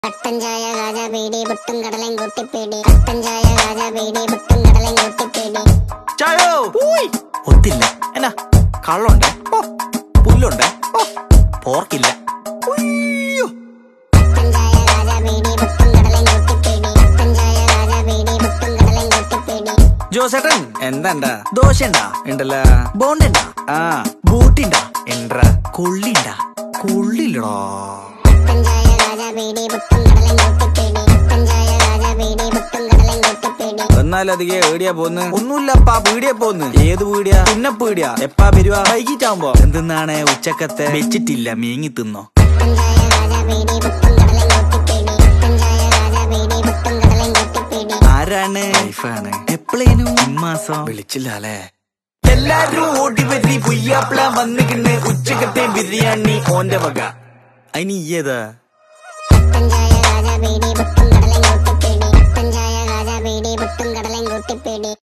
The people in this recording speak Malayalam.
കട്ടൻ ചായ കാജ പീടി പുട്ടും കടലയും കൂട്ടിപ്പീടി കട്ടൻ ചായ കാജ പീടി പുട്ടും കടലയും കൂട്ടിപ്പീടി ചായോ ഊയ്. ഒത്തില്ല എന്നാ കള്ളുണ്ട് ഓ പുല്ലുണ്ട് ഓ പോർക്കില്ല ഉയ്യോ. കട്ടൻ ചായ കാജ പീടി പുട്ടും കടലയും കൂട്ടിപ്പീടി കട്ടൻ ചായ കാജ പീടി പുട്ടും കടലയും കൂട്ടിപ്പീടി ജോസേട്ടൻ എന്താണ്ടാ ദോശണ്ടാ ഉണ്ടല്ല ബോണ്ടുണ്ടാ ആ ബൂട്ടിണ്ടാ എൻട്ര കൊള്ളിണ്ടാ കൊള്ളില്ലടാ കട്ടൻ ചായ കാജ പീടി പുട്ടും കടലയും കൂട്ടിപ്പീടി കട്ടൻ ചായ കാജ പീടി പുട്ടും കടലയും കൂട്ടിപ്പീടി എന്നാലധികം ഏടിയാ പോന്ന് ഒന്നുമില്ലപ്പാ പീടിയാ പോന്ന് ഏത് പീടിയാ പിന്നെ പീടിയാ എപ്പാ വരുവാ വൈകിട്ടാവുമ്പോ എന്തെന്നാണ് ഉച്ചക്കത്തെ വെച്ചിട്ടില്ല മേങ്ങി തിന്നോ കട്ടൻ ചായ കാജ പീടി പുട്ടും കടലയും കൂട്ടിപ്പീടി കട്ടൻ ചായ കാജ പീടി പുട്ടും കടലയും കൂട്ടിപ്പീടി ആരാണ് വൈഫാണ് എപ്പോഴേനും ഇമ്മാസം വിളിച്ചില്ല അല്ലേ എല്ലാരും ഓടി വരി പുയ്യാപ്പിള വന്നിക്കിന്ന് ഉച്ചക്കത്തെ ബിരിയാണി ഓന്റെ വക അതിന് ഏതാ കട്ടൻ ചായ കാജ പീടി പുട്ടും കടലയും കൂട്ടിപ്പീടി കട്ടൻ ചായ കാജ പീടി പുട്ടും കടലയും കൂട്ടിപ്പീടി